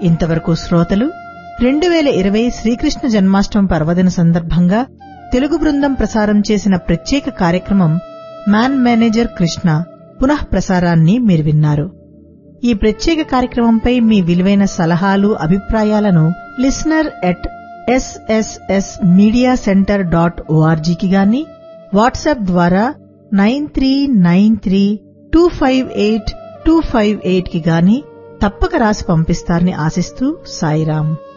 ఇంతవరకు శ్రోతలు రెండు వేల ఇరవై శ్రీకృష్ణ జన్మాష్టమి పర్వదిన సందర్భంగా తెలుగు బృందం ప్రసారం చేసిన ప్రత్యేక కార్యక్రమం మ్యాన్ మేనేజర్ కృష్ణ పునః ప్రసారాన్ని మీరు విన్నారు ఈ ప్రత్యేక కార్యక్రమంపై మీ విలువైన సలహాలు అభిప్రాయాలను listener at S S S media centre dot ఓఆర్జీకి గాని వాట్సాప్ ద్వారా nine three nine three two five eight two five eight కి గాని తప్పక రాసి పంపిస్తారని ఆశిస్తూ సాయిరాం